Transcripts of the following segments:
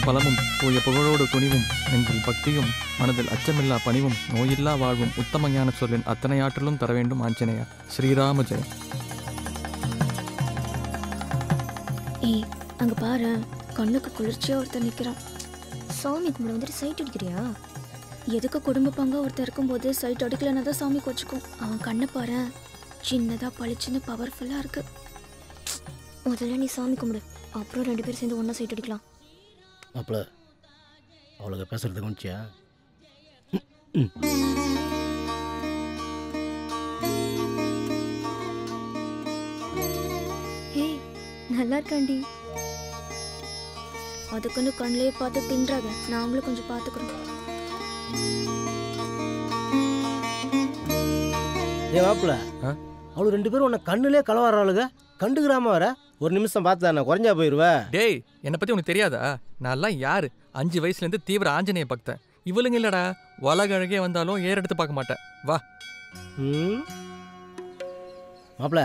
பலமும் தூய புகழோடு துணிவும் நெஞ்சில் பக்தியும் மனதில் அச்சமில்லா பணிவும் நோயில்லா வாழ்வும் உத்தம ஞான சொல்லின் அத்தனை ஆற்றலும் தர வேண்டும் ஆஞ்சநேயா ஸ்ரீராம ஜெயம் ஏய் அங்க பாரு கண்ணுக்கு குளிர்ச்சியா ஒருத்தர் நிக்கிறான் சாமி கும்பிட வந்துட்டு சைட் அடிக்கிறியா எதுக்கு குடும்ப பங்கா ஒருத்தர் இருக்கும்போது சைட் அடிக்கலன்னா தான் சாமி கொச்சுக்கும் அவன் கண்ணை பாரு சின்னதா பளிச்சுன்னு பவர்ஃபுல்லா இருக்கு முதல்ல நீ சாமி கும்பிடு அப்புறம் ரெண்டு பேரும் சேர்ந்து ஒண்ணா சைட் அடிக்கலாம் மாப்பிள அவளுக்கு பேசுறது கவனிச்சியா ஏய் நல்லா இருக்காண்டி அதுக்குன்னு கண்ணிலே பார்த்து தின்றாத நாங்களும் கொஞ்சம் பார்த்துக்குறோம் ஏ மாப்பிள ஆ? அவளு ரெண்டு பேரும் உன்னை கண்ணுலே களவாடுறாளுங்க கண்டுக்கிறாம வர ஒரு நிமிஷம் பார்த்தா நான் குறைஞ்சா போயிடுவ டேய் என்னை பத்தி உனக்கு தெரியாதா நான்லாம் யாரு அஞ்சு வயசுல இருந்து தீவிர ஆஞ்சநேய பக்தன் இவளுங்க இல்லடா உலக அழகே வந்தாலும் ஏற எடுத்து பார்க்க மாட்டேன் வா ம் மாப்பிள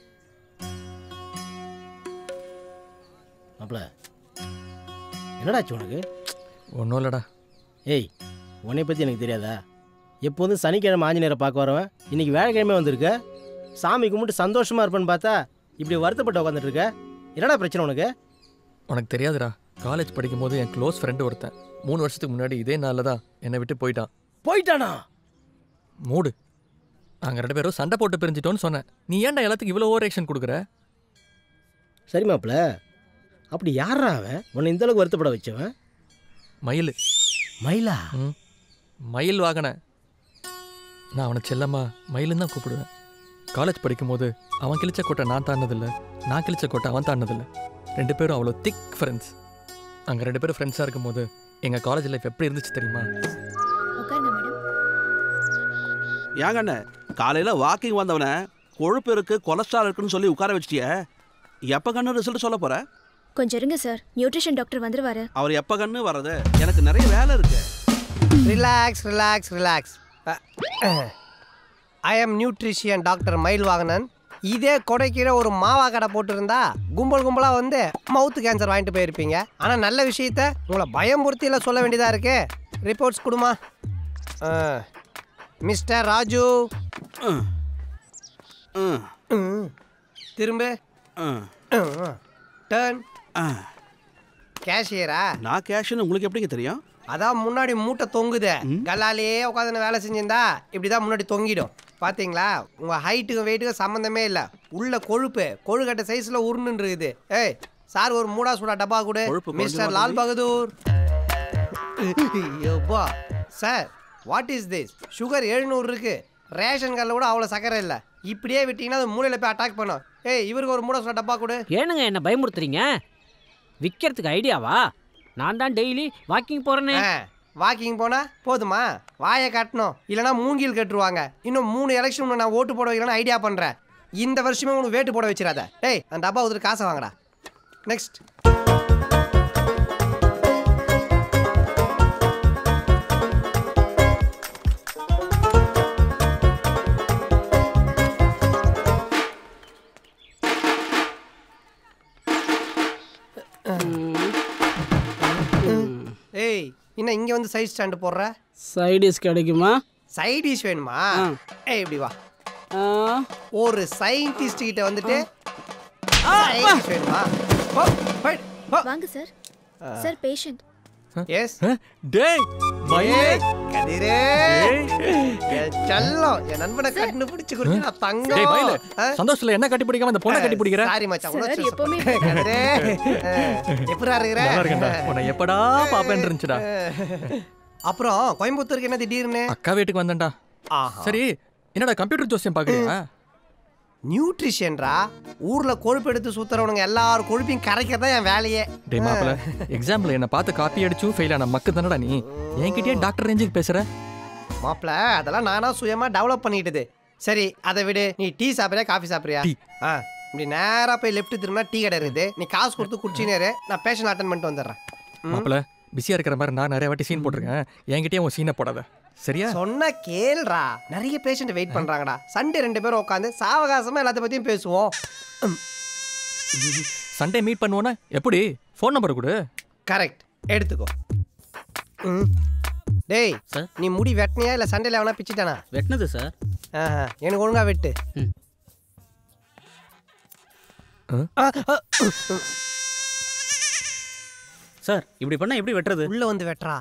மாப்பிள என்னடாச்சு உனக்கு ஒன்றும் இல்லடா ஏய் உன்னை பற்றி எனக்கு தெரியாதா எப்போதும் சனிக்கிழமை ஆஞ்சநேயரை பார்க்க வரவன் இன்னைக்கு வேலைக்கிழமை வந்திருக்க சாமி கும்பிட்டு சந்தோஷமா இருப்பேன்னு பார்த்தா இப்படி வருத்தப்பட்டு உட்காந்துட்டு இருக்க என்னடா பிரச்சனை உனக்கு உனக்கு தெரியாதுடா காலேஜ் படிக்கும்போது என் க்ளோஸ் ஃப்ரெண்டு ஒருத்தன் மூணு வருஷத்துக்கு முன்னாடி இதே நாளில் தான் என்னை விட்டு போயிட்டான் போயிட்டானா மூடு நாங்கள் ரெண்டு பேரும் சண்டை போட்டு பிரிஞ்சிட்டோன்னு சொன்னேன் நீ ஏன்டா எல்லாத்துக்கும் இவ்வளோ ஓவர் ஆக்ஷன் கொடுக்குற சரி மாப்பிள அப்படி யாரா அவன் உன்னை இந்த அளவுக்கு வருத்தப்பட வச்சவன் மயில் மயிலா ம் மயில் வாகன நான் அவனை செல்லம்மா மயிலுன்னு தான் கூப்பிடுவேன் காலேஜ் படிக்கும்போது அவன் கிழிச்ச கோட்டை நான் தாண்டதில்ல நான் கிழிச்ச கோட்டை அவன் தாண்டதில்ல ரெண்டு பேரும் அவ்வளோ திக் ஃப்ரெண்ட்ஸ் அங்கே ரெண்டு பேரும் ஃப்ரெண்ட்ஸாக இருக்கும்போது எங்கள் காலேஜ் லைஃப் எப்படி இருந்துச்சு தெரியுமா உட்காருங்க மேடம் ஏங்கண்ணே காலையில் வாக்கிங் வந்தவனை கொழுப்பு இருக்கு கொலஸ்ட்ரால் இருக்குன்னு சொல்லி உட்கார வச்சிட்டிய எப்போ கண்ணு ரிசல்ட் சொல்ல போற கொஞ்சம் இருங்க சார் நியூட்ரிஷன் டாக்டர் வந்துருவாரு அவர் எப்போ கண்ணு வர்றது எனக்கு நிறைய வேலை இருக்கு relax relax relax I am nutrition doctor Mayil Vahanan இதே கொடைக்கீழே ஒரு மாவா கடை போட்டிருந்தா கும்பல் கும்பலாக வந்து மவுத்து கேன்சர் வாங்கிட்டு போயிருப்பீங்க ஆனால் நல்ல விஷயத்த உங்களை பயம்புறுத்தியில் சொல்ல வேண்டியதாக இருக்கு ரிப்போர்ட்ஸ் கொடுமா மிஸ்டர் ராஜு ம். ம், ம். திரும்ப ம், டர்ன் ஆ. கேஷியரா நான் கேஷ்னு உங்களுக்கு எப்படிங்க தெரியும் அதான் முன்னாடி மூட்டை தொங்குதே கல்லாலேயே உட்காந்து வேலை செஞ்சிருந்தா இப்படிதான் முன்னாடி தொங்கிடும் பாத்தீங்களா உங்க ஹைட்டுக்கும் வெயிட்டுக்கும் சம்மந்தமே இல்லை உள்ள கொழுப்பு கொழுக்கட்டை சைஸ்ல உருண்டுன்னு இருக்குது ஏய் சார் ஒரு மூடா சூடா டப்பா கொடு கொழுப்பு மிஸ்டர் கொஞ்சமா லால் பகதூர் ஐயோப்பா sir what is this sugar எழுநூறு இருக்கு ரேஷன் கார்டில் கூட அவ்வளோ சக்கரை இல்லை இப்படியே விட்டீங்கன்னா அது மூலையில் போய் அட்டாக் பண்ணும் ஏய் இவருக்கு ஒரு மூடா சூடா டப்பா கொடு ஏனுங்க என்ன பயமுறுத்துறீங்க விற்கிறதுக்கு ஐடியாவா நான் தான் டெய்லி வாக்கிங் போறேனே வாக்கிங் போனா போதுமா வாயை கட்டணும் இல்லைன்னா மூங்கில் கட்டுருவாங்க இன்னும் மூணு எலெக்ஷன் நான் ஓட்டு போட வைக்கலாம்னு ஐடியா பண்றேன் இந்த வருஷமே உனக்கு வேட்டு போட வச்சிடாத டேய் அந்த டப்பா ஒருத்தர் காசை வாங்கடா நெக்ஸ்ட் ஏய் இன்னும் இங்க வந்து சைட் ஸ்டாண்டு போடுற சைடிஸ் கிடைக்குமா சைட் டிஷ் வேணுமா ஏய் இப்படி வா ஆ, ஒரு சயின்டிஸ்ட் கிட்ட வந்துட்டு side dish வேணுமா போ, போய், போ. வாங்க சார் சார் பேஷண்ட் Yes. டேய் மயிலே ஏய், கதிரே. என் செல்லம், என் நண்பனை கண்டுபிடிச்சு கொடுத்து நான் டேய் மயிலே தங்கம். ஆ? சந்தோஷத்துல என்ன கட்டி பிடிக்காம அந்த பொண்ணை கட்டி பிடிக்கிற சாரி மச்சான், சார், உணர்ச்சி எப்பவுமே வசப்பட்டு. கதிரே. ஆ, எப்படிடா இருக்கிற? நல்லா இருக்கேன்டா உன்னை எப்படா பாப்பேன் இருந்துச்சுடா அப்புறம் கோயம்புத்தூருக்கு என்ன திடீர்னு அக்கா வீட்டுக்கு வந்தேன்டா ஆஹா. சரி என்னடா கம்ப்யூட்டர் ஜோசியம் பாக்குறியா நியூட்ரிஷன்ரா ஊர்ல கொழுப்பு எடுத்து சுத்துறவனுங்க எல்லாரும் கொழுப்பையும் கரைக்கிறதா என் வேலையே டேய் மாப்பிள எக்ஸாம்ல என்ன பார்த்து காப்பி அடிச்சும் ஃபெயில் ஆன மக்கு தானடா நீ என்கிட்டயே டாக்டர் ரேஞ்சுக்கு பேசுற மாப்பிள அதெல்லாம் நானா சுயமா டெவலப் பண்ணிக்கிட்டது சரி அதை விடு நீ டீ சாப்பிட்றியா காஃபி சாப்பிட்றியா டீ. ஆ இப்படி நேரா போய் லெஃப்ட் திரும்பினா டீ கடை இருக்குது நீ காசு கொடுத்து குடிச்சினே இரு நான் பேஷன் அட்டன் பண்ணிட்டு வந்துடுறேன் ம். மாப்பிள பிஸியா இருக்கிற மாதிரி நான் நிறைய வாட்டி சீன் போட்டிருக்கேன் என்கிட்டயே உன் சீனை போடாத சரியா சொன்னா கேள்றா நிறைய பேஷண்ட் வெயிட் பண்றாங்கடா சண்டே ரெண்டு பேரும் உட்காந்து சாவகாசமா எல்லாத்த பத்தியும் பேசுவோம் சண்டே மீட் பண்ணுவோன்னா எப்படி ஃபோன் நம்பர் கொடு கரெக்ட் எடுத்துக்கோ ம். டேய் சார். நீ முடி வெட்டினியா இல்லை சண்டையில் எவனா பிச்சிட்டானா வெட்டினது சார் ஆஹா எனக்கு ஒழுங்கா வெட்டு ம். ஆ, ஆ, சார் இப்படி பண்ணா எப்படி வெட்டுறது உள்ள வந்து வெட்டுறா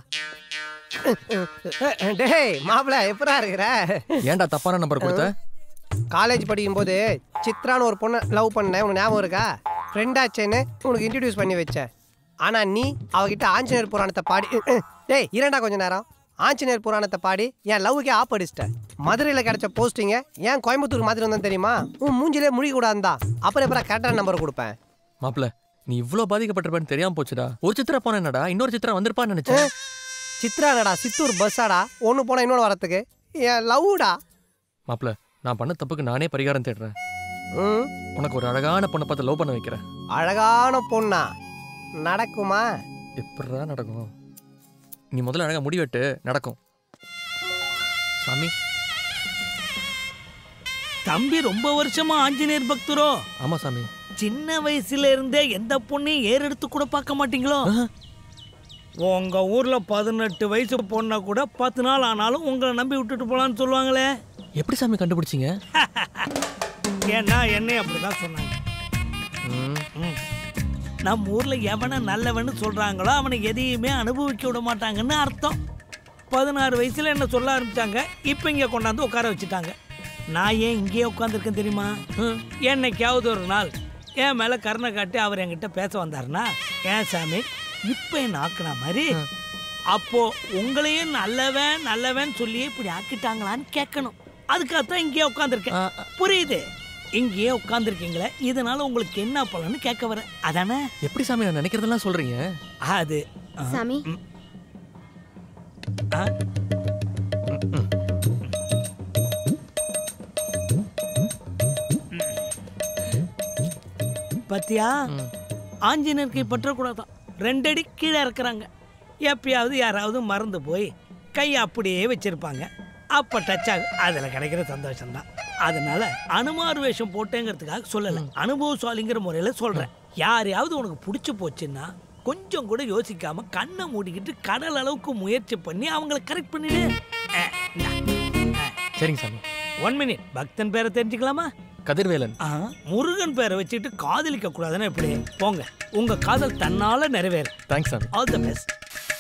டேய் மாப்பிள எப்படா இருக்கிற ஏன்டா தப்பான நம்பர் கொடுத்த காலேஜ் படிக்கும்போது சித்ரான்னு ஒரு பொண்ணை லவ் பண்ணேன் உனக்கு ஞாபகம் இருக்கா ஃப்ரெண்டாச்சேன்னு உனக்கு இன்ட்ரடியூஸ் பண்ணி வச்சேன் ஆனா நீ அவகிட்ட ஆஞ்சநேயர் புராணத்தை பாடி டேய் இரண்டா கொஞ்ச நேரம் ஆஞ்சநேயர் புராணத்தை பாடி என் லவ்வுக்கே ஆப் அடிச்சிட்ட மதுரையில் கிடைச்ச போஸ்டிங்க ஏன் கோயம்புத்தூர் மாதிரி வந்தேன் தெரியுமா உன் மூஞ்சிலே முடி கூடாதுதா அப்புறம் எப்பறம் கரெக்டான நம்பர் கொடுப்பேன் மாப்பிள நீ இவ்ளோ பாதிக்கப்பட்டிருப்பேன்னு தெரியாம போச்சுடா ஒரு சித்திரா போன என்னடா இன்னொரு சித்திரா வந்திருப்பான்னு நினைச்சேன் சித்ராடா சித்தூர் பஸ்ஸாடா ஒன்று போனால் இன்னொன்று வரத்துக்கு என் லவ்வுடா மாப்பிள நான் பண்ண தப்புக்கு நானே பரிகாரம் தேடுறேன் ம் உனக்கு ஒரு அழகான பொண்ணை பார்த்து லவ் பண்ண வைக்கிறேன் அழகான பொண்ணா நடக்குமா எப்படிடா நடக்கும் நீ முதல்ல அழகா முடிவெட்டு நடக்கும் சாமி தம்பி ரொம்ப வருஷமா ஆஞ்சநேயர் பக்தரோ ஆமா சாமி சின்ன வயசுல இருந்தே எந்த பொண்ணையும் ஏறெடுத்து கூட பார்க்க மாட்டீங்களோ உங்க ஊர்ல பதினெட்டு வயசு பொண்ணை கூட பத்து நாள் ஆனாலும் உங்களை நம்பி விட்டுட்டு போலான்னு சொல்லுவாங்களே எப்படி சாமி கண்டுபிடிச்சீங்க ஏன்னா என்னையும் அப்படிதான் சொன்னாங்க ம், ம். நம்ம ஊர்ல எவனை நல்லவன்னு சொல்றாங்களோ அவனை எதையுமே அனுபவிக்க விட மாட்டாங்கன்னு அர்த்தம் பதினாறு வயசுல என்ன சொல்ல ஆரம்பிச்சாங்க இப்போ இங்க கொண்டாந்து உட்கார வச்சுட்டாங்க நான் ஏன் இங்கேயே உட்காந்துருக்கேன் தெரியுமா ம். என்னைக்காவது ஒரு நாள் என் மேல கருணை காட்டி அவர் என்கிட்ட பேச வந்தாருன்னா ஏன் சாமி இப்போ என்ன ஆக்குன மாதிரி அப்போ உங்களையும் நல்லவன் நல்லவன் சொல்லி இப்படி ஆக்கிட்டாங்களான்னு கேட்கணும் அதுக்காகத்தான் இங்கேயே உட்காந்துருக்கேன் ஆ, ஆ, புரியுது இங்கேயே உட்காந்துருக்கீங்களே இதனால உங்களுக்கு என்ன பலன்னு கேட்க வரேன் அதானே எப்படி சாமி நான் நினைக்கிறதெல்லாம் சொல்றீங்க அது ஆ, சாமி ஆ, பாத்தியா ம். ஆஞ்சநேயர் கை பற்றக்கூடாதான் ரெண்டடி கீழே இறக்குறாங்க எப்பயாவது யாராவது மறந்து போய் கையை அப்படியே வச்சிருப்பாங்க அப்ப டச் ஆகும் அதில் கிடைக்கிற சந்தோஷம்தான் அதனால அனுமார் வேஷம் போட்டேங்கிறதுக்காக சொல்லலை அனுபவசாலிங்கிற முறையில் சொல்றேன் யாரையாவது உனக்கு பிடிச்சி போச்சுன்னா கொஞ்சம் கூட யோசிக்காம கண்ணை மூடிக்கிட்டு கடல் அளவுக்கு முயற்சி பண்ணி அவங்கள கரெக்ட் பண்ணிடு சரிங்க சாமி ஒன் மினிட் பக்தன் பேரை தெரிஞ்சுக்கலாமா கதிர்வேலன் ஆ, முருகன் பேரை வச்சுட்டு காதலிக்க கூடாதுன்னு எப்படி போங்க உங்க காதல் தன்னால நிறைவேறும் தேங்க்ஸ் சாமி ஆல் தி பெஸ்ட்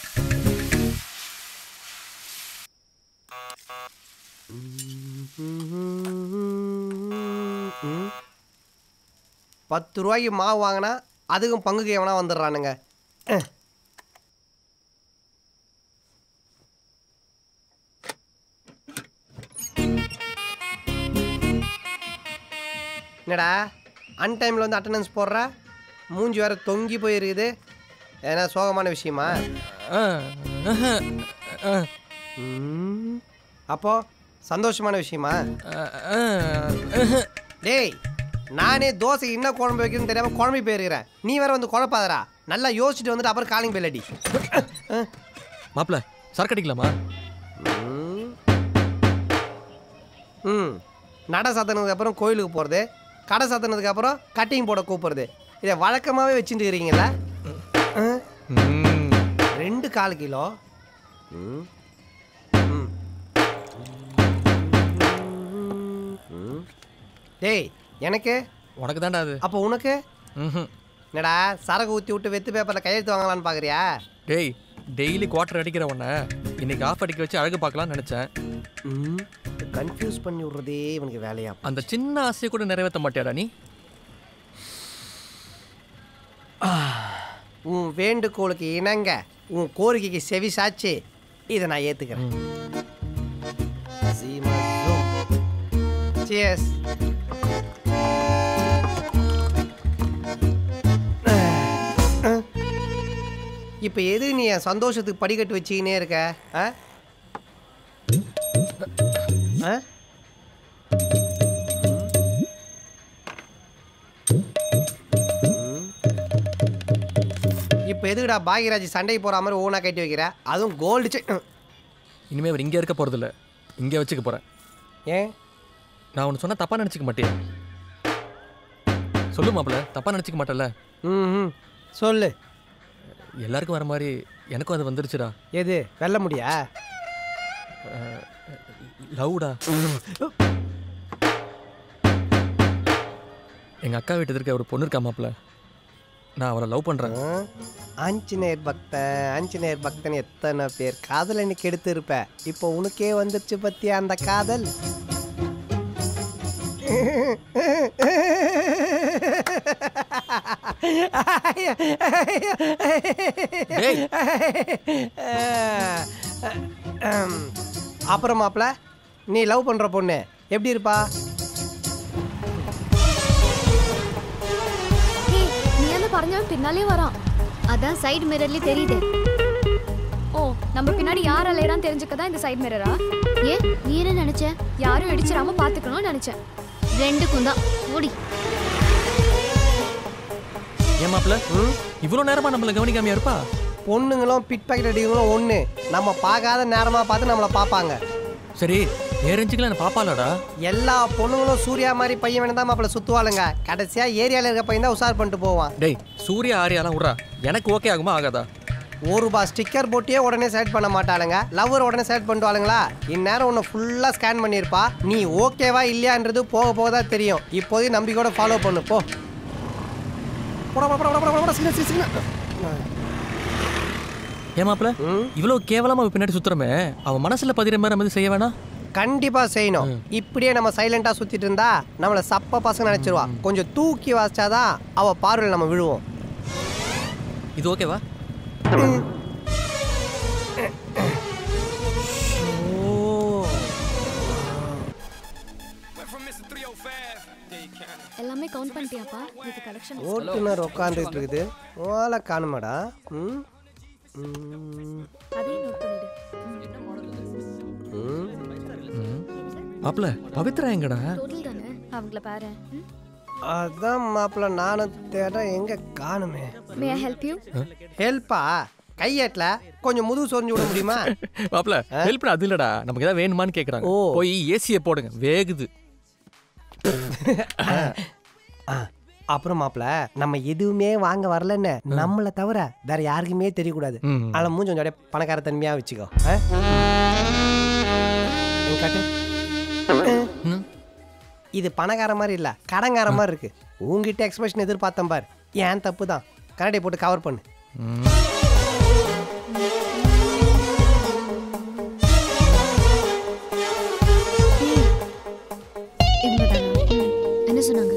பத்து ரூபாய்க்கு மாவு வாங்கினா அதுக்கும் பங்குக்கு எவனா வந்துடுறானுங்க அஹ். என்னடா அன்டைமில் வந்து அட்டண்டன்ஸ் போடுற மூஞ்சி வேற தொங்கி போயிருக்குது ஏன்னா சோகமான விஷயமா ஆ, ஆஹா, ஆ, ம். அப்போ சந்தோஷமான விஷயமா ஆ, ஆ, ஆஹா. டேய் நானே தோசை என்ன குழம்பு வைக்கணும்னு தெரியாம குழம்பு போயிருக்கிறேன் நீ வேற வந்து குழப்பாதடா நல்லா யோசிச்சுட்டு வந்துட்டு அப்புறம் காலிங் பெல் அடி மாப்பிள சரக்கு அடிக்கலாமா ம். ம் நட சாத்தினதுக்கு அப்புறம் கோயிலுக்கு போகிறது கடை சாத்தினதுக்கு அப்புறம் கட்டிங் போட கூப்பிடுறது இதை வழக்கமாகவே வச்சுட்டு இருக்கிறீங்களா ம். ம், ரெண்டு கால் கிலோ ம். ம். ம். டேய் எனக்கு உனக்கு தான்டா அது அப்போ உனக்கு ம்ஹும். என்னடா சரக்கு ஊற்றி விட்டு வெத்து பேப்பரில் கையெழுத்து வாங்கலான்னு பார்க்குறியா டேய் டெய்லி குவார்டர் அடிக்கிற உன்னை இன்னைக்கு ஆஃப் அடிக்க வச்சு அழகு பார்க்கலாம்னு நினைச்சேன் கன்ஃபியூஸ் பண்ணி விடுறதே இவனுக்கு வேலையா அந்த சின்ன ஆசையை கூட நிறைவேற்ற மாட்டியாடா நீ உன் வேண்டுகோளுக்கு இணங்க உன் கோரிக்கைக்கு செவி சாச்சு இதை நான் ஏற்றுக்கிறேன் Cheers. இப்போ எது நீ என் சந்தோஷத்துக்கு படிக்கட்டு வச்சுக்கினே இருக்க ஆ ஆ? இப்போ எதுக்குடா பாகியராஜ் சண்டைக்கு போகிற மாதிரி ஓனா கட்டி வைக்கிற அதுவும் கோல்டு செ இனிமே அவர் இங்கே இருக்க போறதில்ல இங்கே வச்சுக்க போறேன் ஏன் நான் ஒன்று சொன்னா தப்பா நினச்சிக்க மாட்டேன் சொல்லு மாப்பிள தப்பா நினச்சிக்க மாட்டேல்ல ம் சொல்லு எல்லாருக்கும் வர மாதிரி எனக்கும் அது வந்துருச்சுடா எது வெல்ல முடியா லவ்டா எங்க அக்கா வீட்டுக்கு இருக்க ஒரு பொண்ணு இருக்கா மாப்ள நான் அவளை லவ் பண்றேன் ஆ? ஆஞ்சநேயர் பக்தன் ஆஞ்சநேயர் பக்தன் எத்தனை பேர் காதல் எனக்கு எடுத்து இருப்ப இப்போ உனக்கே வந்துருச்சு பத்தியா அந்த காதல் டேய். அப்புறம் மாப்ள நீ லவ் பண்ற பொண்ணு எப்படி இருப்பா ஏய் நீ என்ன പറഞ്ഞവൻ പിന്നാലെ வரான் அதான் சைடு மிரர்ல தெரியுது ஓ நம்ம பின்னாடி யார் அலையறான்னு தெரிஞ்சுக்க தான் இந்த சைடு மிரரா ஏன் நீ என்ன நினைச்ச யாரும் இடிச்சிடாம பாத்துக்கணும்னு நினைச்சேன் ரெண்டுக்கும் தான் ஓடி ஏன் மாப்ள இவ்வளோ நேரமா நம்மள கவனிக்காமையா இருப்பா பொண்ணுங்களும் பிட் பாக்கெட் அடிக்கிறவங்களும் ஒன்று நம்ம பார்க்காத நேரமாக பார்த்து நம்மளை பார்ப்பாங்க சரி நேரஞ்சுக்கல என்ன பாப்பாலடா எல்லா பொண்ணுங்களும் சூர்யா மாதிரி பையன் வேணும் தான் மாப்பிள்ள சுற்றுவாளுங்க கடைசியாக ஏரியாவில் இருக்க பையன் தான் உஷார் பண்ணிட்டு போவான் டேய் சூர்யா ஆரியாலாம் விட்றா எனக்கு ஓகே ஆகுமா ஆகாதா ஒரு ரூபா ஸ்டிக்கர் போட்டியே உடனே செலக்ட் பண்ண மாட்டாளுங்க லவ்வர் உடனே செலக்ட் பண்ணிட்டுவாளுங்களா இந்நேரம் உன்னை ஃபுல்லாக ஸ்கேன் பண்ணியிருப்பா நீ ஓகேவா இல்லையான்றது போக போக தான் தெரியும் இப்போதைக்கு நம்பிக்கையோட ஃபாலோ பண்ணு போ போடா, போடா, போடா, போடா, போடா, சீக்கிரம், சீக்கிரம், சீக்கிரம். ஏன் மாப்ள ம். இவ்வளோ கேவலமா அவ பின்னாடி சுத்துறமே அவன் மனசுல பதிகிற மாதிரி நம்ம எதுவும் செய்ய வேணாம் கண்டிப்பா செய்யணும் இப்படியே நம்ம சைலண்டா சுத்திட்டு இருந்தா நம்மள சப்ப பசங்க நினைச்சிருவா கொஞ்சம் தூக்கி வாசிச்சாதான் அவ பார்வையில் நம்ம விழுவோம் இது ஓகேவா எல்லாமே கவுண்ட் பண்ணிட்டியாப்பா இது கலெக்ஷன் ஓட்டுநர் உட்காந்துட்டு இருக்குது ஓலை காணுமாடா ம் ம், அதையும் நோட் பண்ணிடு ம். மாப்ள பவித்ரா எங்கடா டோட்டல் தானே அவங்கள பாரு அதான் மாப்பிள்ள நானும் தேட எங்க காணுமே மே ஐ ஹெல்ப் யூ ஹெல்ப்பா கையேட்ல கொஞ்சம் முதுகு சொரிஞ்சு விட முடியுமா மாப்ள ஹெல்ப் அது இல்லடா நமக்கு ஏதாவது வேணுமான்னு கேக்குறாங்க ஓ. போய் ஏசியை போடுங்க வேகுது ஆ, அப்புறம் மாப்பிள்ள நம்ம எதுவுமே வாங்க வரலன்னு நம்மளை தவிர வேற யாருக்குமே தெரியக்கூடாது ம். அதில் மூஞ்சி கொஞ்சம் அப்படியே பணக்கார தன்மையா வச்சுக்கோ ஆ? எங்க காட்டு ம். இது பணக்கார மாதிரி இல்ல கடங்கார மாதிரி இருக்கு உங்ககிட்ட எக்ஸ்பிரஷன் எதிர்பார்த்தேன் பார் ஏன் தப்பு தான் கரடியை போட்டு கவர் பண்ணு ம். இவங்க தானா என்ன சொன்னாங்க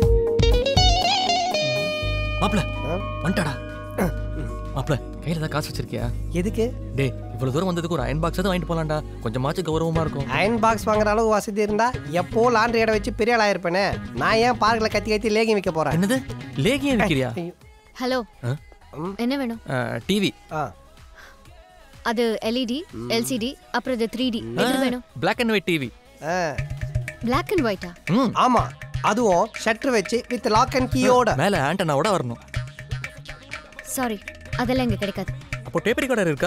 மாப்ள ஆ? வந்துட்டாடா மாப்ள கையில ஏதாவது காசு வச்சிருக்கியா எதுக்கு டேய் இவ்வளவு தூரம் வந்ததுக்கு ஒரு அயன் பாக்ஸ் தான் வாங்கிட்டு போலாம்டா கொஞ்சமாச்சும் கௌரவமா இருக்கும் அயன் பாக்ஸ் வாங்குற அளவுக்கு வசதி இருந்தா எப்போ லாண்ட்ரி இடம் வச்சு பெரிய ஆள் ஆயிருப்பேனே நான் ஏன் பார்க்கில் கத்தி கத்தி லேகி வைக்க போறேன் என்னது லேகியம் விற்கிறியா ஐயோ. ஹலோ ஆ? என்ன வேணும் டிவி ஆ அது எல்இடி எல்சிடி அப்புறம் இது த்ரீ டி எது வேணும் பிளாக் அண்ட் ஒயிட் டிவி ஆ பிளாக் அண்ட் ஒயிட்டா ம் ஆமா அதுவும் ஷட்டர் வச்சு வித் லாக் அண்ட் கீயோட மேல ஆண்டனாவோட வரணும் சாரி அதெல்லாம் இங்க கிடைக்காது அப்போ டேப் ரெக்கார்டர் இருக்கா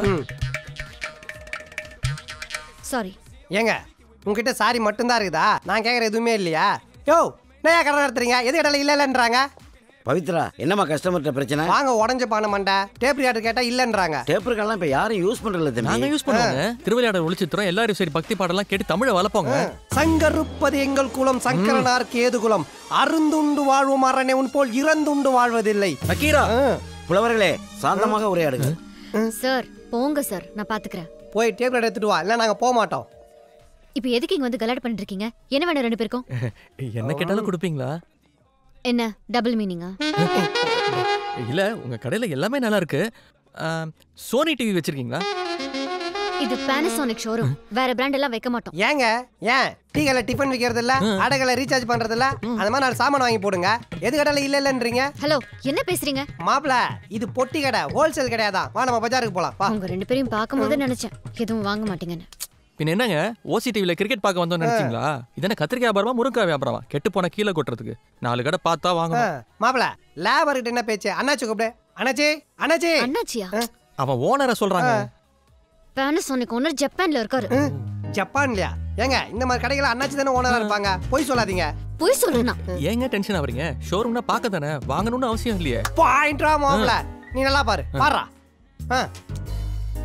சாரி ஏங்க உங்ககிட்ட சாரி மட்டும்தான் இருக்குதா நான் கேட்குற எதுவுமே இல்லையா யோ என்ன கடை நடத்துறீங்க எது இடையில இல்ல இல்லைன்றாங்க பவித்ரா என்னம்மா கஸ்டமர்கிட்ட பிரச்சனை வாங்க உடஞ்ச பானை மண்டை டேப் ரிகார்டர் கேட்டா இல்லைன்றாங்க டேப்பருக்கெல்லாம் இப்ப யாரும் யூஸ் பண்றதில்ல நாங்க தம்பி யூஸ் பண்ணுவாங்க திருவிளையாடல் ஒளிச்சித்திரம் எல்லாரும் சரி பக்தி பாடலாம் கேட்டு தமிழை வளர்ப்போங்க சங்கருப்பது எங்கள் குலம் சங்கரனார் கேது குலம் அருந்துண்டு வாழ்வும் அரணே உன் போல் இறந்துண்டு வாழ்வதில்லை நக்கீரா ஆ, புலவர்களே சாந்தமாக உரையாடுங்க சார் போங்க சார் நான் பாத்துக்கிறேன் போய் டேப் ரிகார்டர் எடுத்துட்டு வா இல்லை நாங்கள் போக மாட்டோம் இப்போ எதுக்கு இங்க வந்து கலாட் பண்ணிட்டு இருக்கீங்க என்ன வேணும் ரெண்டு பேருக்கும் என்ன கேட்டாலும் கொடுப்பீங்களா என்ன டபுள் மீனிங்கா இல்ல உங்க கடையில எல்லாமே நல்லா இருக்கு ஆ, சோனி டிவி வச்சிருக்கீங்களா இது பேனசோனிக் ஷோரூம் வேற பிராண்ட் எல்லாம் வைக்க மாட்டோம் ஏங்க ஏன் டீ கடையில டிஃபன் விற்கிறது இல்ல அடைகளை ரீசார்ஜ் பண்றது இல்ல அந்த மாதிரி நாலு சாமான் வாங்கி போடுங்க எது கடையில இல்ல இல்லன்றீங்க ஹலோ என்ன பேசுறீங்க மாப்பிள இது பொட்டி கடை ஹோல்சேல் கிடையாதான் வா நம்ம பஜாருக்கு போலாம் வா உங்க ரெண்டு பேரையும் பார்க்கும்போது நினைச்சேன் எதுவும் வாங்க மாட்டீங்கன்னு பின்ன என்னங்க ஓசி டிவில கிரிக்கெட் பார்க்க வந்தோம்னு நினைச்சீங்களா இதென்ன கத்திரிக்காய் வியாபாரமா முருங்கா வியாபாரமா கெட்டு போன கீழே கொட்டுறதுக்கு நாலு கடை பார்த்தா வாங்கணும் மாப்பிள லேபர் கிட்ட என்ன பேச்சு அண்ணாச்சி கூப்பிடு அண்ணாச்சி அண்ணாச்சி அண்ணாச்சியா அவன் ஓனரை சொல்றாங்க பேனசோனிக் ஓனர் ஜப்பான்ல இருக்காரு ஜப்பான்லயா ஏங்க இந்த மாதிரி கடைகள் அண்ணாச்சி தானே ஓனரா இருப்பாங்க போய் சொல்லாதீங்க போய் சொல்லுனா ஏங்க டென்ஷன் ஆவறீங்க ஷோரூம்னா பார்க்க தானே வாங்கணும்னு அவசியம் இல்லையே பாயிண்ட்ரா மாப்பிள நீ நல்லா பாரு பாடுறா ஆ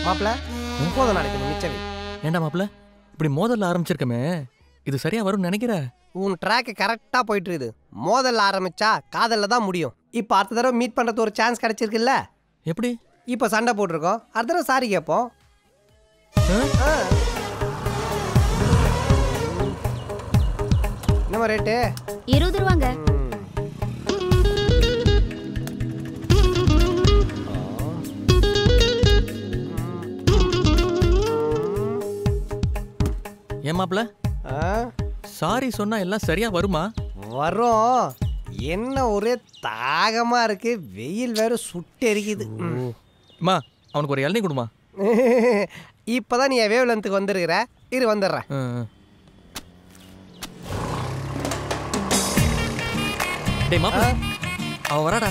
மாப்பிள போதும் நடக்கணும் மிச்சவி ஏண்டா மாப்பிள்ள இப்படி மோதல்ல ஆரம்பிச்சிருக்கமே இது சரியா வரும்னு நினைக்கிற உன் ட்ராக் கரெக்டா போயிட்டு இருக்குது மோதல் ஆரம்பிச்சா காதல்ல தான் முடியும் இப்போ அடுத்த தடவை மீட் பண்றது ஒரு சான்ஸ் கிடைச்சிருக்குல்ல எப்படி இப்போ சண்டை போட்டிருக்கோம் அடுத்த தடவை சாரி கேட்போம் ஆ. என்னம்மா ரேட்டு இருபது ரூபாங்க ஏன் மாப்பிள்ள சாரி சொன்னா எல்லாம் சரியா வருமா வரும் என்ன ஒரே தாகமா இருக்கு வெயில் வேற சுட்டு எரிக்குது ம். அம்மா அவனுக்கு ஒரு இளநீ கொடுமா இப்பதான் நீ வேவ் லென்த்துக்கு வந்துருக்கிற இரு வந்துடுறேன் ஆ, ஆ. டேய் மாப்பிள்ள அவன் வராடா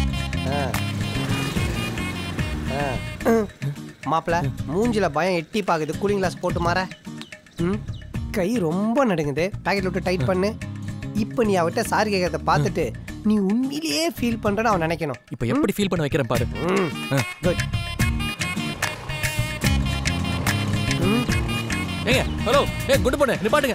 மாப்பிள மூஞ்சில பயம் எட்டி பாக்குது கூலிங் கிளாஸ் போட்டு மாற ம் கை ரொம்ப நடுங்குது பாக்கெட் விட்டு டைட் பண்ணு இப்போ நீ அவட்ட சாரி கேட்கறத பார்த்துட்டு நீ உண்மையிலேயே ஃபீல் பண்றன்னு அவன் நினைக்கணும் இப்போ எப்படி ஃபீல் பண்ண வைக்கிறேன் பாரு ம் ஆ. குட் ஏங்க ஹலோ ஏ குண்டு பொண்ணு நிப்பாட்டுங்க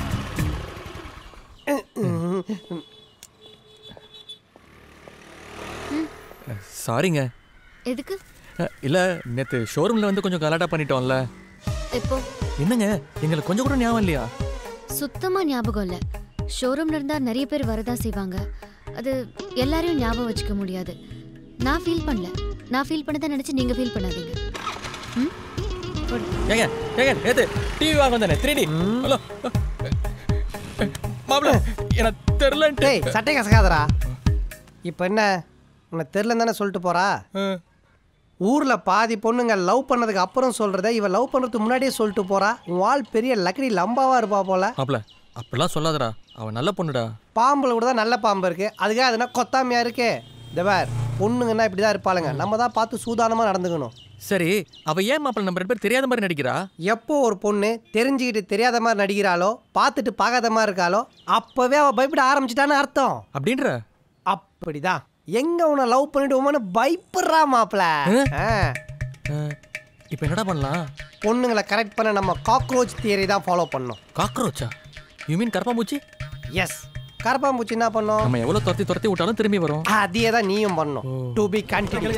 சாரிங்க எதுக்கு அஹ், இல்ல நேத்து ஷோரூம்ல வந்து கொஞ்சம் கலாட்டா பண்ணிட்டோம்ல எப்போ என்னங்க எங்களுக்கு கொஞ்சம் கூட ஞாபகம் இல்லையா சுத்தமா ஞாபகம் இல்ல ஷோரூம்ல இருந்தா நிறைய பேர் வரதான் செய்வாங்க அது எல்லாரையும் ஞாபகம் வச்சுக்க முடியாது நான் ஃபீல் பண்ணல நான் ஃபீல் பண்ணதை நினைச்சு நீங்க ஃபீல் பண்ணாதீங்க ம் போடு. ஏங்க ஏங்க நேத்து டிவி வாங்க வந்தானே த்ரீ டி ஹலோ மாப்பிள எனக்கு தெரியலன்ட்டு டேய் சட்டை கசக்காதடா இப்போ என்ன உன்னை தெரிலன்னு தானே சொல்லிட்டு போறா ஊர்ல பாதி பொண்ணுங்க லவ் பண்ணதுக்கு அப்புறம் சொல்றத இவ லவ் பண்றதுக்கு முன்னாடியே சொல்லிட்டு போறா உன் ஆள் பெரிய லக்கடி லம்பாவா இருப்பா போல மாப்பிள அப்படிலாம் சொல்லாதடா அவன் நல்ல பொண்ணுடா பாம்புல கூட தான் நல்ல பாம்பு இருக்கு அதுக்காக அதுனா கொத்தாமையா இருக்கு தபார் பொண்ணுங்கன்னா இப்படி தான் இருப்பாளுங்க நம்ம தான் பார்த்து சூதானமா நடந்துக்கணும் சரி அவ ஏன் மாப்பிள நம்ம ரெண்டு பேர் தெரியாத மாதிரி நடிக்கிறா எப்போ ஒரு பொண்ணு தெரிஞ்சுக்கிட்டு தெரியாத மாதிரி நடிக்கிறாளோ பார்த்துட்டு பார்க்காத மாதிரி இருக்காளோ அப்பவே அவ பயப்பட ஆரம்பிச்சிட்டான்னு அர்த்தம் அப்படின்ற அப்படிதான் எங்க உன்னை லவ் பண்ணிடுவோமோன்னு பயப்படுறா மாப்ள இப்போ என்னடா பண்ணலாம் பொண்ணுங்களை கரெக்ட் பண்ண நம்ம காக்ரோச் தியரி தான் ஃபாலோ பண்ணோம் காக்ரோச்சா யூ மீன் கரப்பாம்பூச்சி எஸ் கரப்பாம்பூச்சி என்ன பண்ணோம் நம்ம எவ்வளவு துரத்தி துரத்தி விட்டாலும் திரும்பி வரும் அதே தான் நீயும் பண்ணணும் டு பி கண்டினியூ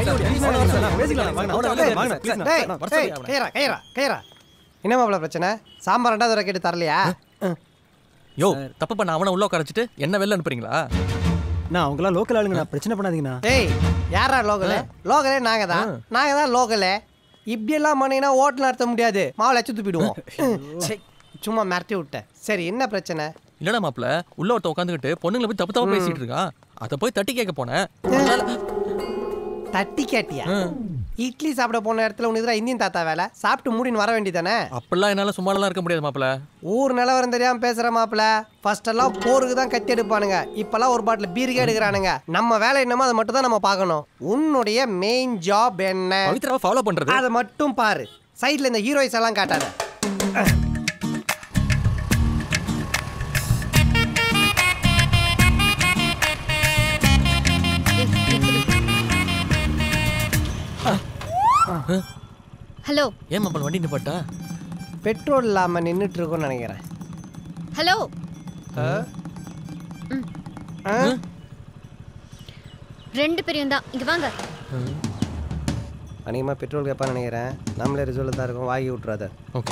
என்ன மாப்பிள பிரச்சனை சாம்பார் ரெண்டாவது தடவை கேட்டு தரலையா யோ தப்பு பண்ண அவனை உள்ள உட்கார வச்சுட்டு என்ன வெளில அனுப்புறீங்களா நான் அவங்களாம் லோக்கல் ஆளுங்கண்ணா பிரச்சனை பண்ணாதீங்கண்ணா ஏய் யாரா லோக்கலு லோக்கலே நாங்க தான் நாங்க தான் லோக்கலு இப்படியெல்லாம் பண்ணீங்கன்னா ஓட்டு நடத்த முடியாது மாவுல அச்சு துப்பிடுவோம் சே, சும்மா மிரட்டி விட்டேன் சரி என்ன பிரச்சனை இல்லடா மாப்ள உள்ள ஒருத்த உட்காந்துக்கிட்டு பொண்ணுங்களை போய் தப்பு தப்பா பேசிட்டு இருக்கான் அதை போய் தட்டி கேட்க போனேன் தட்டி கேட்டியா இட்லி சாப்பிட போன இடத்துல உனக்கு தான் இந்தியன் தாத்தா வேலை சாப்பிட்டு மூடின்னு வர வேண்டியதானே அப்படிலாம் என்னால சும்மாலாம் இருக்க முடியாது மாப்ள ஊர் நிலவரம் தெரியாம பேசுற மாப்பிள ஃபர்ஸ்ட் எல்லாம் போருக்கு தான் கத்தி எடுப்பானுங்க இப்பெல்லாம் ஒரு பாட்டில் பீருக்கே எடுக்கிறானுங்க நம்ம வேலை என்னமோ அதை மட்டும் தான் நம்ம பார்க்கணும் உன்னுடைய மெயின் ஜாப் என்ன பவித்ராவை ஃபாலோ பண்றது அதை மட்டும் பாரு சைடுல இந்த ஹீரோயிஸ் எல்லாம் காட்டாத ஹலோ ஏன் மாப்பிள வண்டி நிப்பாட்டா பெட்ரோல் இல்லாம நின்றுட்டு இருக்கோம்னு நினைக்கிறேன் ஹலோ ஆ? ரெண்டு பேரும் தான் இங்க வாங்க அநேகமாக பெட்ரோல் கேட்பான்னு நினைக்கிறேன் நம்மளே ரிசல்ட் தான் இருக்கும் வாங்கி விட்றாத ஓகே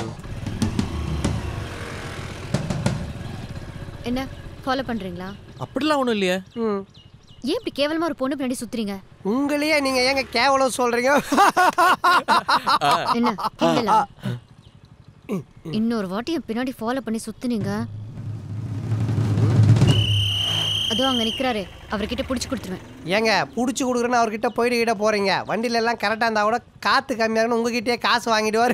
என்ன ஃபாலோ பண்றீங்களா அப்படிலாம் ஒண்ணும் இல்லையே ம் ஏன் இப்படி கேவலமா ஒரு பொண்ணு பின்னாடி சுத்துறீங்க உங்களையே நீங்க ஏங்க கேவலம் சொல்றீங்க என்ன கிண்டலா? இன்னொரு வாட்டி என் பின்னாடி ஃபாலோ பண்ணி சுத்துனீங்க அதோ அங்க நிக்கிறாரு அவர்கிட்ட புடிச்சு கொடுத்துருவேன் ஏங்க புடிச்சு கொடுக்குறேன்னு அவர்கிட்ட போயிட்டு கிட்ட போறீங்க வண்டியில எல்லாம் கரெக்டாக இருந்தா கூட காத்து கம்மியா இருக்குன்னு உங்ககிட்டயே காசு வாங்கிடுவாரு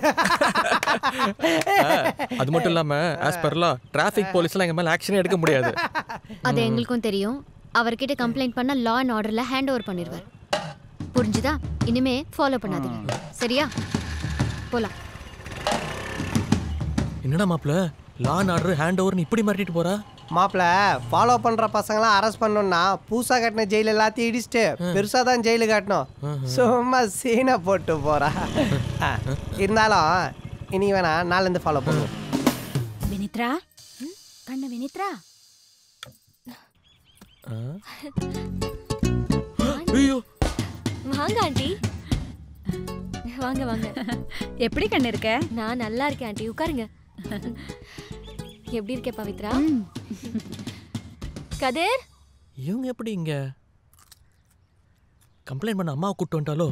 அது மட்டும் இல்லாம ஆஸ் பர்லா டிராஃபிக் போலீஸ்லாம் எங்க மேல ஆக்ஷனே எடுக்க முடியாது அது எங்களுக்கும் தெரியும் அவர்கிட்ட கம்ப்ளைண்ட் பண்ண லா அண்ட் ஆர்டர்ல ஹேண்ட் ஓவர் பண்ணிடுவார் புரிஞ்சுதா இனிமே ஃபாலோ பண்ணாதீங்க சரியா போலாம் என்னடா மாப்ள லான் ஆர்டர் ஹேண்ட் ஓவர்னு இப்படி மாட்டிட்டு போறா மாப்பிள ஃபாலோ பண்ற பசங்களாம் அரெஸ்ட் பண்ணோம்னா பூசா கட்டின ஜெயில் எல்லாத்தையும் இடிச்சிட்டு பெருசா தான் ஜெயிலு காட்டணும் சும்மா சீனை போட்டு போறா ஆ, இருந்தாலும் இனி வேணா நாளிலேருந்து ஃபாலோ பண்ணுவோம் வினித்ரா கண்ணு வினித்ரா ஐயோ வாங்க ஆண்டி வாங்க வாங்க எப்படி கண்ணு இருக்க நான் நல்லா இருக்கேன் ஆண்டி உட்காருங்க எப்படி இருக்கே பவித்ரா கதிர் இவங்க எப்படி இங்க கம்ப்ளைண்ட் பண்ண அம்மாவை கூட்டு வந்துட்டாலோ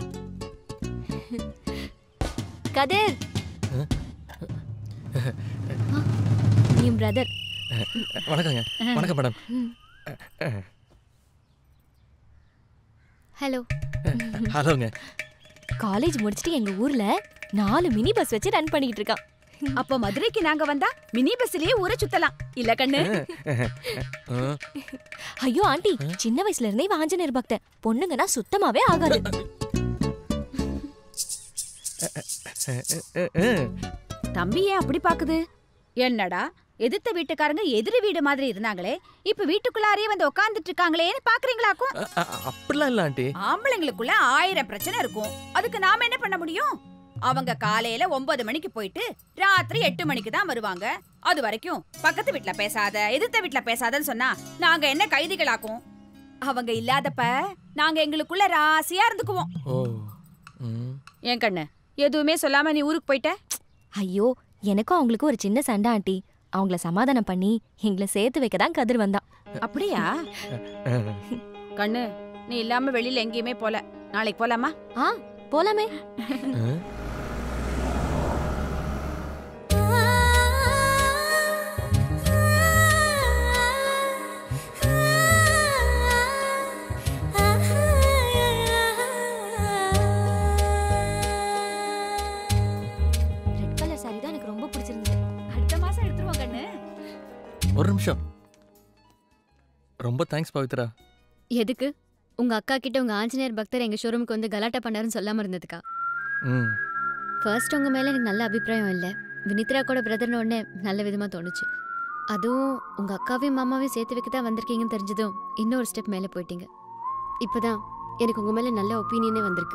கதிர் என் பிரதர் வணக்கங்க வணக்கம் மேடம் ஹலோ ஹலோங்க காலேஜ் முடிச்சுட்டு எங்க ஊர்ல நாலு மினி பஸ் வச்சு ரன் பண்ணிட்டு இருக்கான் அப்ப மதுரைக்கு நாங்க வந்தா மினி பஸ்லயே ஊரை சுத்தலாம் இல்ல கண்ணு ஐயோ ஆண்டி சின்ன வயசுல இருந்தே இவன் ஆஞ்சநேயர் பக்தன் பொண்ணுங்கன்னா சுத்தமாவே ஆகாது தம்பி ஏன் அப்படி பாக்குது என்னடா எதிர்த்த வீட்டுக்காரங்க எதிரி வீடு மாதிரி இருந்தாங்களே இப்ப வீட்டுக்குள்ளாரே வந்து உட்கார்ந்துட்டு இருக்காங்களேன்னு பாக்குறீங்களாக்கும் அப்படிலாம் இல்லை ஆண்டி ஆம்பளைங்களுக்குள்ள ஆயிரம் பிரச்சனை இருக்கும் அதுக்கு நாம என்ன பண்ண முடியும் அவங்க காலையில ஒன்பது மணிக்கு போயிட்டு ராத்திரி எட்டு மணிக்கு தான் வருவாங்க அது வரைக்கும் பக்கத்து வீட்ல பேசாத எதிர்த்த வீட்ல பேசாதன்னு சொன்னா நாங்க என்ன கைதிகளாக்கும் அவங்க இல்லாதப்ப நாங்க எங்களுக்குள்ள ராசியா இருந்துக்குவோம் ஓ ம் ஏன் கண்ணு எதுவுமே சொல்லாம நீ ஊருக்கு போயிட்ட ஐயோ எனக்கும் அவங்களுக்கும் ஒரு சின்ன சண்டை ஆண்டி அவங்கள சமாதானம் பண்ணி எங்களை சேர்த்து வைக்க தான் கதிர் வந்தான் அப்படியா கண்ணு நீ இல்லாம வெளியில எங்கேயுமே போல நாளைக்கு போலாமா ஆ போலாமே ரெட் கலர் சாரி தான் எனக்கு ரொம்ப பிடிச்சிருந்தது அடுத்த மாசம் எடுத்துருவோம் கண்ணு ஒரு நிமிஷம் ரொம்ப தேங்க்ஸ் பவித்ரா எதுக்கு உங்க அக்கா கிட்ட உங்க ஆஞ்சநேயர் பக்தர் எங்க ஷோரூமுக்கு வந்து கலாட்டா பண்ணாருன்னு சொல்லாம இருந்ததுக்கா ம் ஃபர்ஸ்ட் உங்க மேல எனக்கு நல்ல அபிப்பிராயம் இல்லை வினித்ரா கூட பிரதர்னு உடனே நல்ல விதமா தோணுச்சு அதுவும் உங்க அக்காவையும் மாமாவையும் சேர்த்து வைக்க தான் வந்திருக்கீங்கன்னு தெரிஞ்சதும் இன்னொரு ஸ்டெப் மேலே போயிட்டீங்க இப்போதான் எனக்கு உங்க மேல நல்ல ஒப்பீனியனே வந்திருக்கு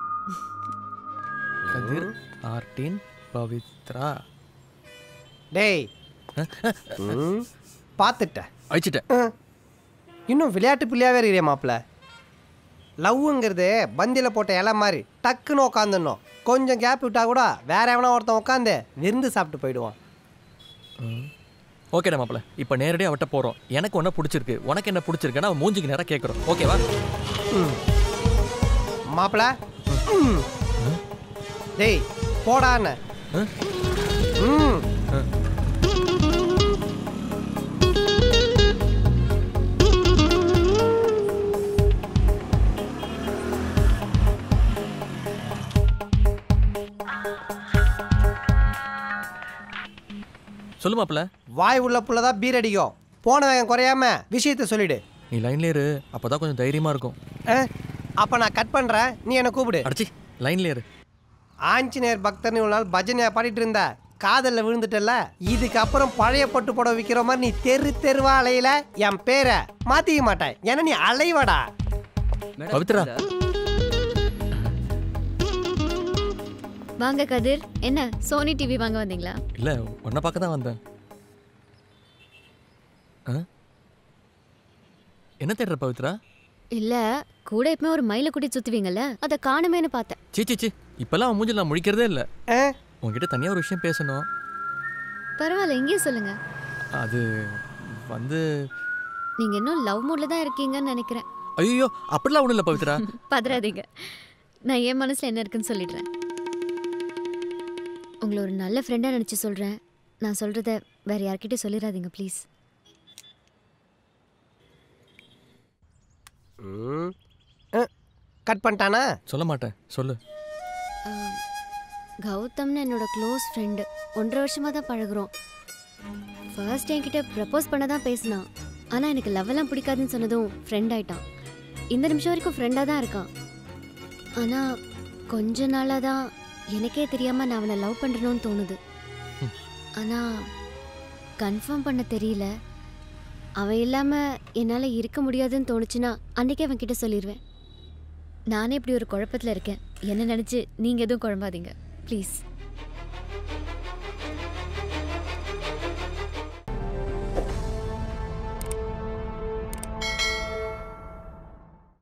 கதிர் ஆர்டின் பவித்ரா டேய் ம், பார்த்துட்டேன் அழிச்சிட்டேன் இன்னும் விளையாட்டு பிள்ளையாவே இருக்கிறே மாப்பிள்ள லவ்ங்கிறது பந்தியில் போட்ட இலை மாதிரி டக்குன்னு உட்காந்துடணும் கொஞ்சம் கேப் விட்டா கூட வேற எவனா ஒருத்தன் உட்காந்து விருந்து சாப்பிட்டு போயிடுவான் ஓகேடா மாப்பிள இப்போ நேரடியாக அவட்ட போகிறோம் எனக்கு ஒன்றை பிடிச்சிருக்கு உனக்கு என்ன பிடிச்சிருக்குன்னா அவன் மூஞ்சிக்கு நேரம் கேட்குறோம் ஓகேவா மாப்பிள்ள ம். டேய் போடான்னு ம் சொல்லு மாப்பிள வாய் உள்ள புள்ளதான் பீர் அடிக்கும் போன வேகம் குறையாம விஷயத்த சொல்லிடு நீ லைன்ல இரு அப்பதான் கொஞ்சம் தைரியமா இருக்கும் ஆ? அப்ப நான் கட் பண்றேன் நீ என்ன கூப்பிடு அடிச்சி லைன்ல இரு ஆஞ்சநேயர் பக்தர்னு இவ்வளவு நாள் பஜனையா பாடிட்டு இருந்த காதல்ல விழுந்துட்டல இதுக்கு அப்புறம் பழைய பட்டு புடவை விற்கிற மாதிரி நீ தெரு தெருவா அலையில என் பேரை மாத்திக்க மாட்டேன் ஏன்னா நீ அலைவடா பவித்ரா வாங்க கதிர் என்ன சோனி டிவி வாங்க வந்தீங்களா இல்ல உன்னை பார்க்க தான் வந்தேன் ஆ? என்ன தேடுற பவித்ரா இல்ல கூட எப்பவுமே ஒரு மயில குட்டி சுத்துவீங்கல்ல அதை காணுமேன்னு பார்த்தேன் சீ சீ சீ இப்பெல்லாம் அவன் மூஞ்சில் நான் முழிக்கிறதே இல்லை உன்கிட்ட தனியாக ஒரு விஷயம் பேசணும் பரவாயில்ல இங்கேயே சொல்லுங்க அது வந்து நீங்க இன்னும் லவ் மூட்ல தான் இருக்கீங்கன்னு நினைக்கிறேன் ஐயோ அப்படிலாம் ஒன்றும் இல்லை பவித்ரா பதறாதீங்க நான் என் மனசுல என்ன இருக்குன்னு சொல்லிடுறேன் உங்களை ஒரு நல்ல ஃப்ரெண்டா நினைச்சு சொல்றேன் நான் சொல்றத வேற யார்கிட்டயும் சொல்லிடாதீங்க ப்ளீஸ் கட் பண்ணிட்டானா சொல்ல மாட்டேன் சொல்லு கௌதம்னு என்னோட க்ளோஸ் ஃப்ரெண்டு ஒன்றரை வருஷமா தான் பழகுறோம் ஃபர்ஸ்ட் என்கிட்ட ப்ரப்போஸ் பண்ண தான் பேசினான் ஆனால் எனக்கு லவ் எல்லாம் பிடிக்காதுன்னு சொன்னதும் ஃப்ரெண்ட் ஆயிட்டான் இந்த நிமிஷம் வரைக்கும் ஃப்ரெண்டாக தான் இருக்கான் ஆனால் கொஞ்ச நாளாக தான் எனக்கே தெரியாமல் நான் அவனை லவ் பண்ணுறணும்னு தோணுது ஆனால் கன்ஃபார்ம் பண்ண தெரியல அவன் இல்லாமல் என்னால் இருக்க முடியாதுன்னு தோணுச்சுன்னா அன்றைக்கே அவன் கிட்ட சொல்லிடுவேன் நானே இப்படி ஒரு குழப்பத்தில் இருக்கேன் என்ன நினச்சி நீங்கள் எதுவும் குழம்பாதீங்க ப்ளீஸ்